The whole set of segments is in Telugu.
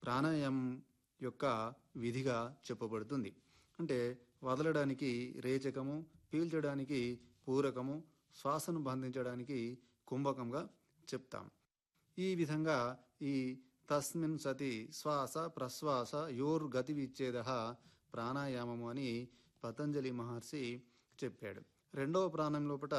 ప్రాణాయామం యొక్క విధిగా చెప్పబడుతుంది అంటే వదలడానికి రేచకము పీల్చడానికి పూరకము శ్వాసను బంధించడానికి కుంభకంగా చెప్తాం ఈ విధంగా ఈ తస్మిన్ సతి శ్వాస ప్రశ్వాస యోర్ గతి విచ్ఛేద ప్రాణాయామము అని పతంజలి మహర్షి చెప్పాడు రెండవ ప్రాణం లోపట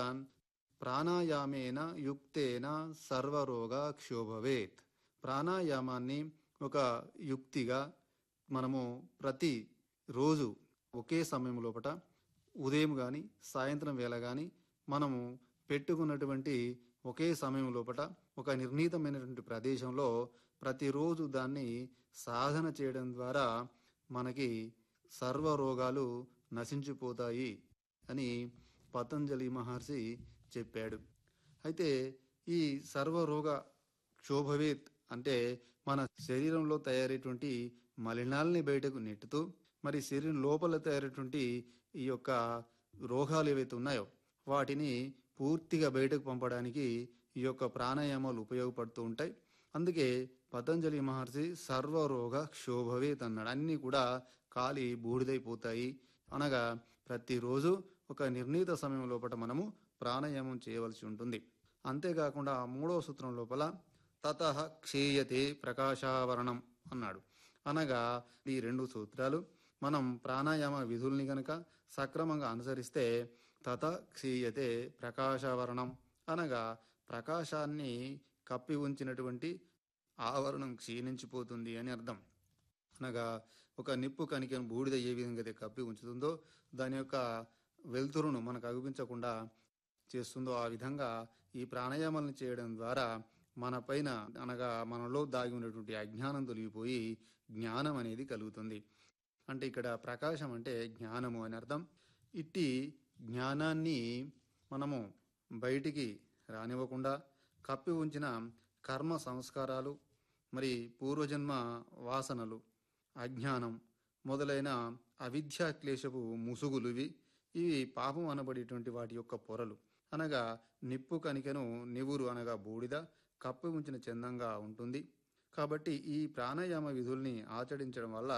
ప్రాణాయామేన యుక్తేన సర్వరోగ క్షోభవేత్ ప్రాణాయామాన్ని ఒక యుక్తిగా మనము ప్రతి రోజు ఒకే సమయం లోపట ఉదయం కానీ సాయంత్రం వేళ కానీ మనము పెట్టుకున్నటువంటి ఒకే సమయం లోపట ఒక నిర్ణీతమైనటువంటి ప్రదేశంలో ప్రతిరోజు దాన్ని సాధన చేయడం ద్వారా మనకి సర్వ రోగాలు నశించిపోతాయి అని పతంజలి మహర్షి చెప్పాడు అయితే ఈ సర్వరోగ క్షోభవేత్ అంటే మన శరీరంలో తయారైనటువంటి మలినాల్ని బయటకు నెట్టుతూ మరి శరీరం లోపల తయారైనటువంటి ఈ యొక్క రోగాలు ఏవైతే ఉన్నాయో వాటిని పూర్తిగా బయటకు పంపడానికి ఈ యొక్క ప్రాణాయామాలు ఉపయోగపడుతూ ఉంటాయి అందుకే పతంజలి మహర్షి సర్వరోగ క్షోభవేత్ అన్నాడు అన్నీ కూడా కాలి బూడిదైపోతాయి అనగా ప్రతిరోజు ఒక నిర్ణీత సమయం లోపల మనము ప్రాణాయామం చేయవలసి ఉంటుంది అంతేకాకుండా మూడవ సూత్రం లోపల తత క్షీయతే ప్రకాశావరణం అన్నాడు అనగా ఈ రెండు సూత్రాలు మనం ప్రాణాయామ విధుల్ని గనక సక్రమంగా అనుసరిస్తే తత క్షీయతే ప్రకాశావరణం అనగా ప్రకాశాన్ని కప్పి ఉంచినటువంటి ఆవరణం క్షీణించిపోతుంది అని అర్థం అనగా ఒక నిప్పు కణికను బూడిద ఏ విధంగా అయితే కప్పి ఉంచుతుందో దాని యొక్క వెలుతురును మనకు అగుపించకుండా చేస్తుందో ఆ విధంగా ఈ ప్రాణాయామాలను చేయడం ద్వారా మన పైన అనగా మనలో దాగి ఉన్నటువంటి అజ్ఞానం తొలగిపోయి జ్ఞానం అనేది కలుగుతుంది అంటే ఇక్కడ ప్రకాశం అంటే జ్ఞానము అని అర్థం ఇట్టి జ్ఞానాన్ని మనము బయటికి రానివ్వకుండా కప్పి ఉంచిన కర్మ సంస్కారాలు మరి పూర్వజన్మ వాసనలు అజ్ఞానం మొదలైన అవిద్యా క్లేశపు ముసుగులు ఇవి ఇవి పాపం అనబడేటువంటి వాటి యొక్క పొరలు అనగా నిప్పు కణికను నివురు అనగా బూడిద కప్పి ఉంచిన చందంగా ఉంటుంది కాబట్టి ఈ ప్రాణాయామ విధుల్ని ఆచరించడం వల్ల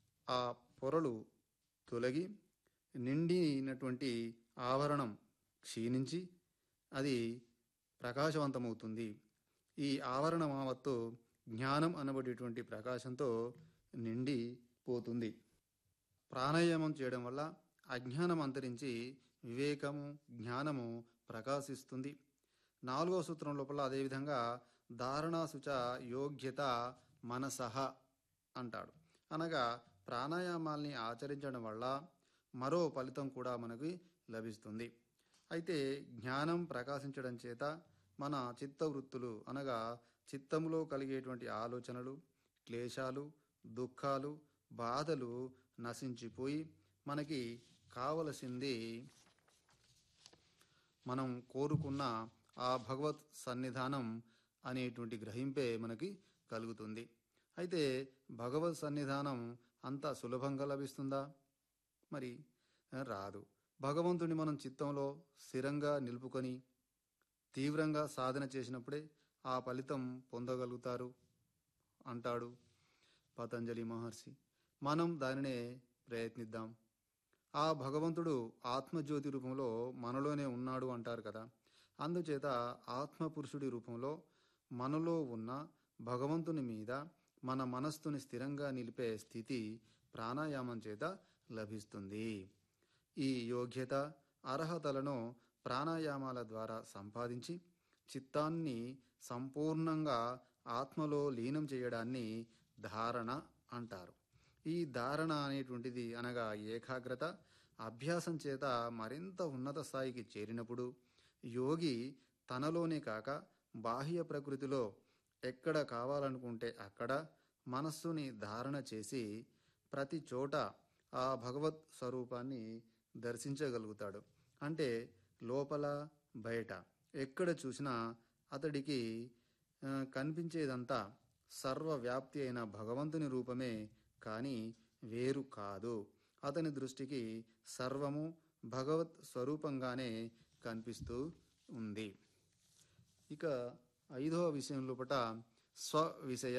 ఆ పొరలు తొలగి నిండినటువంటి ఆవరణం క్షీణించి అది ప్రకాశవంతమవుతుంది ఈ ఆవరణ మావత్తు జ్ఞానం అనబడేటువంటి ప్రకాశంతో నిండి పోతుంది ప్రాణాయామం చేయడం వల్ల అజ్ఞానం అంతరించి వివేకము జ్ఞానము ప్రకాశిస్తుంది నాలుగో సూత్రం లోపల అదేవిధంగా ధారణాసుచ యోగ్యత మనసహ అంటాడు అనగా ప్రాణాయామాల్ని ఆచరించడం వల్ల మరో ఫలితం కూడా మనకి లభిస్తుంది అయితే జ్ఞానం ప్రకాశించడం చేత మన చిత్తవృత్తులు అనగా చిత్తంలో కలిగేటువంటి ఆలోచనలు క్లేశాలు దుఃఖాలు బాధలు నశించిపోయి మనకి కావలసింది మనం కోరుకున్న ఆ భగవత్ సన్నిధానం అనేటువంటి గ్రహింపే మనకి కలుగుతుంది అయితే భగవత్ సన్నిధానం అంత సులభంగా లభిస్తుందా మరి రాదు భగవంతుని మనం చిత్తంలో స్థిరంగా నిలుపుకొని తీవ్రంగా సాధన చేసినప్పుడే ఆ ఫలితం పొందగలుగుతారు అంటాడు పతంజలి మహర్షి మనం దానినే ప్రయత్నిద్దాం ఆ భగవంతుడు ఆత్మజ్యోతి రూపంలో మనలోనే ఉన్నాడు అంటారు కదా అందుచేత ఆత్మపురుషుడి రూపంలో మనలో ఉన్న భగవంతుని మీద మన మనస్సుని స్థిరంగా నిలిపే స్థితి ప్రాణాయామం చేత లభిస్తుంది ఈ యోగ్యత అర్హతలను ప్రాణాయామాల ద్వారా సంపాదించి చిత్తాన్ని సంపూర్ణంగా ఆత్మలో లీనం చేయడాన్ని ధారణ అంటారు ఈ ధారణ అనేటువంటిది అనగా ఏకాగ్రత అభ్యాసం చేత మరింత ఉన్నత స్థాయికి చేరినప్పుడు యోగి తనలోనే కాక బాహ్య ప్రకృతిలో ఎక్కడ కావాలనుకుంటే అక్కడ మనస్సుని ధారణ చేసి ప్రతి చోట ఆ భగవత్ స్వరూపాన్ని దర్శించగలుగుతాడు అంటే లోపల బయట ఎక్కడ చూసినా అతడికి ఆ, కనిపించేదంతా సర్వవ్యాప్తి అయిన భగవంతుని రూపమే కానీ వేరు కాదు అతని దృష్టికి సర్వము భగవత్ స్వరూపంగానే కనిపిస్తూ ఉంది ఇక ఐదవ విషయం లోపట స్వ విషయ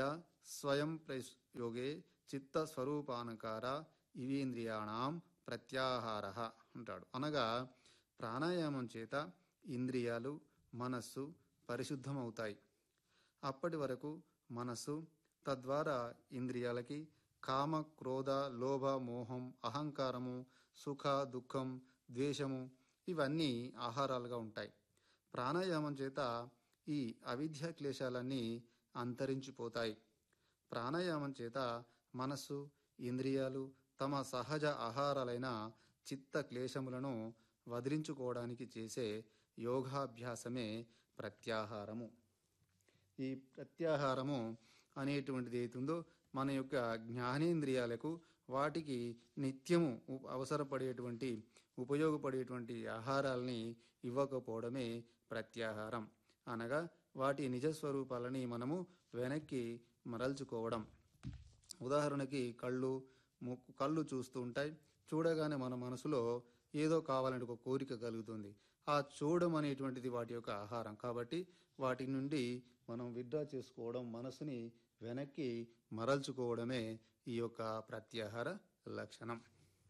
స్వయం ప్రయోగే చిత్త స్వరూపానుకార ఇవేంద్రియాణం ప్రత్యాహార అంటాడు అనగా ప్రాణాయామం చేత ఇంద్రియాలు మనస్సు పరిశుద్ధమవుతాయి అప్పటి వరకు మనస్సు తద్వారా ఇంద్రియాలకి కామ క్రోధ లోభ మోహం అహంకారము సుఖ దుఃఖం ద్వేషము ఇవన్నీ ఆహారాలుగా ఉంటాయి ప్రాణాయామం చేత ఈ అవిద్య క్లేశాలన్నీ అంతరించిపోతాయి ప్రాణాయామం చేత మనస్సు ఇంద్రియాలు తమ సహజ ఆహారాలైన చిత్త క్లేశములను వదిలించుకోవడానికి చేసే యోగాభ్యాసమే ప్రత్యాహారము ఈ ప్రత్యాహారము అనేటువంటిది ఏతుందో మన యొక్క జ్ఞానేంద్రియాలకు వాటికి నిత్యము ఉ- అవసరపడేటువంటి ఉపయోగపడేటువంటి ఆహారాల్ని ఇవ్వకపోవడమే ప్రత్యాహారం అనగా వాటి నిజస్వరూపాలని మనము వెనక్కి మరల్చుకోవడం ఉదాహరణకి కళ్ళు ముక్కు కళ్ళు చూస్తూ ఉంటాయి చూడగానే మన మనసులో ఏదో కావాలంటే ఒక కోరిక కలుగుతుంది ఆ చూడడం అనేటువంటిది వాటి యొక్క ఆహారం కాబట్టి వాటి నుండి మనం విత్డ్రా చేసుకోవడం మనసుని వెనక్కి మరల్చుకోవడమే ఈ యొక్క ప్రత్యాహార లక్షణం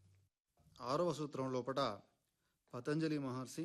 ఆరవ సూత్రం లోపట పతంజలి మహర్షి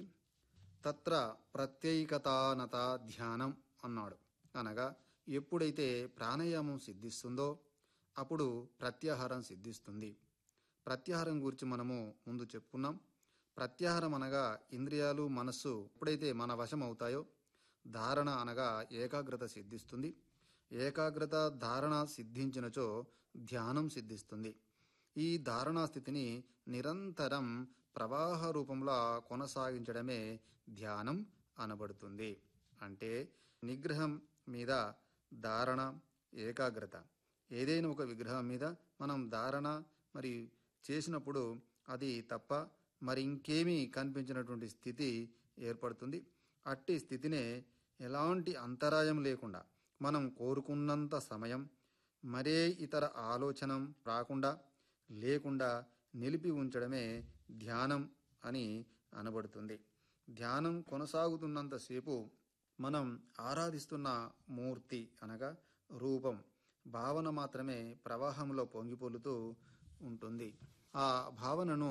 తత్ర ప్రత్యేకతానత ధ్యానం అన్నాడు అనగా ఎప్పుడైతే ప్రాణాయామం సిద్ధిస్తుందో అప్పుడు ప్రత్యాహారం సిద్ధిస్తుంది ప్రత్యాహారం గురించి మనము ముందు చెప్పుకున్నాం ప్రత్యాహారం అనగా ఇంద్రియాలు మనస్సు ఎప్పుడైతే మన వశం అవుతాయో ధారణ అనగా ఏకాగ్రత సిద్ధిస్తుంది ఏకాగ్రత ధారణ సిద్ధించినచో ధ్యానం సిద్ధిస్తుంది ఈ ధారణా స్థితిని నిరంతరం ప్రవాహ రూపంలో కొనసాగించడమే ధ్యానం అనబడుతుంది అంటే నిగ్రహం మీద ధారణ ఏకాగ్రత ఏదైనా ఒక విగ్రహం మీద మనం ధారణ మరి చేసినప్పుడు అది తప్ప మరి ఇంకేమీ కనిపించినటువంటి స్థితి ఏర్పడుతుంది అట్టి స్థితినే ఎలాంటి అంతరాయం లేకుండా మనం కోరుకున్నంత సమయం మరే ఇతర ఆలోచన రాకుండా లేకుండా నిలిపి ఉంచడమే ధ్యానం అని అనబడుతుంది ధ్యానం కొనసాగుతున్నంతసేపు మనం ఆరాధిస్తున్న మూర్తి అనగా రూపం భావన మాత్రమే ప్రవాహంలో పొంగిపొలుతూ ఉంటుంది ఆ భావనను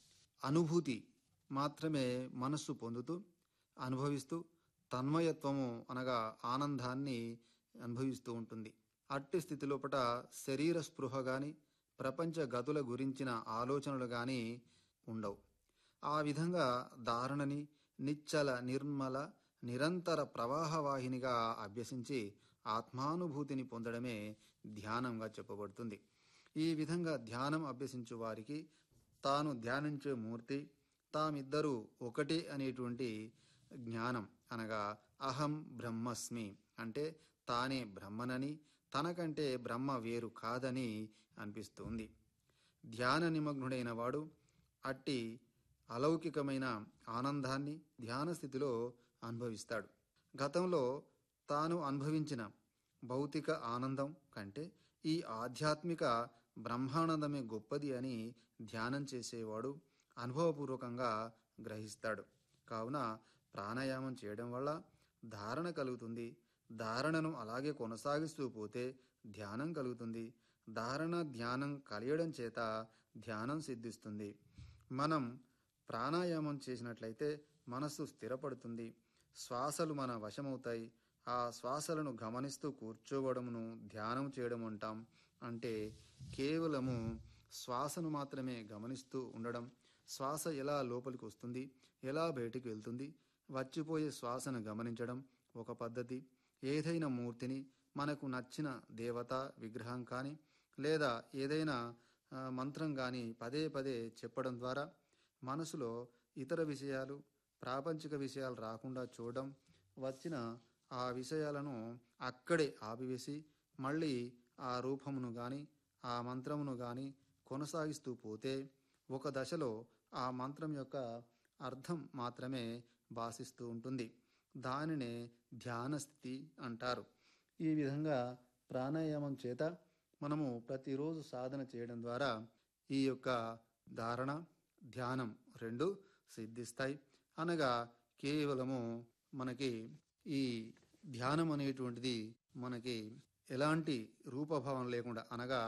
అనుభూతి మాత్రమే మనస్సు పొందుతూ అనుభవిస్తూ తన్మయత్వము అనగా ఆనందాన్ని అనుభవిస్తూ ఉంటుంది అట్టి స్థితి లోపట శరీర స్పృహ గాని ప్రపంచ గతుల గురించిన ఆలోచనలు గాని ఉండవు ఆ విధంగా ధారణని నిచ్చల నిర్మల నిరంతర ప్రవాహవాహినిగా అభ్యసించి ఆత్మానుభూతిని పొందడమే ధ్యానంగా చెప్పబడుతుంది ఈ విధంగా ధ్యానం అభ్యసించు వారికి తాను ధ్యానించే మూర్తి తామిద్దరూ ఒకటే అనేటువంటి జ్ఞానం అనగా అహం బ్రహ్మస్మి అంటే తానే బ్రహ్మనని తనకంటే బ్రహ్మ వేరు కాదని అనిపిస్తుంది ధ్యాన నిమగ్నుడైన వాడు అట్టి అలౌకికమైన ఆనందాన్ని ధ్యాన స్థితిలో అనుభవిస్తాడు గతంలో తాను అనుభవించిన భౌతిక ఆనందం కంటే ఈ ఆధ్యాత్మిక బ్రహ్మానందమే గొప్పది అని ధ్యానం చేసేవాడు అనుభవపూర్వకంగా గ్రహిస్తాడు కావున ప్రాణాయామం చేయడం వల్ల ధారణ కలుగుతుంది ధారణను అలాగే కొనసాగిస్తూ పోతే ధ్యానం కలుగుతుంది ధారణ ధ్యానం కలియడం చేత ధ్యానం సిద్ధిస్తుంది మనం ప్రాణాయామం చేసినట్లయితే మనస్సు స్థిరపడుతుంది శ్వాసలు మన వశమవుతాయి ఆ శ్వాసలను గమనిస్తూ కూర్చోవడమును ధ్యానం చేయడం అంటాం అంటే కేవలము శ్వాసను మాత్రమే గమనిస్తూ ఉండడం శ్వాస ఎలా లోపలికి వస్తుంది ఎలా బయటికి వెళ్తుంది వచ్చిపోయే శ్వాసను గమనించడం ఒక పద్ధతి ఏదైనా మూర్తిని మనకు నచ్చిన దేవత విగ్రహం కానీ లేదా ఏదైనా ఆ, మంత్రం కానీ పదే పదే చెప్పడం ద్వారా మనసులో ఇతర విషయాలు ప్రాపంచిక విషయాలు రాకుండా చూడడం వచ్చిన ఆ విషయాలను అక్కడే ఆపివేసి మళ్ళీ ఆ రూపమును గాని ఆ మంత్రమును గాని కొనసాగిస్తూ పోతే ఒక దశలో ఆ మంత్రం యొక్క అర్థం మాత్రమే భాషిస్తూ ఉంటుంది దానినే ధ్యాన స్థితి అంటారు ఈ విధంగా ప్రాణాయామం చేత మనము ప్రతిరోజు సాధన చేయడం ద్వారా ఈ యొక్క ధారణ ధ్యానం రెండు సిద్ధిస్తాయి అనగా కేవలము మనకి ఈ ధ్యానం అనేటువంటిది మనకి ఎలాంటి రూపభావం లేకుండా అనగా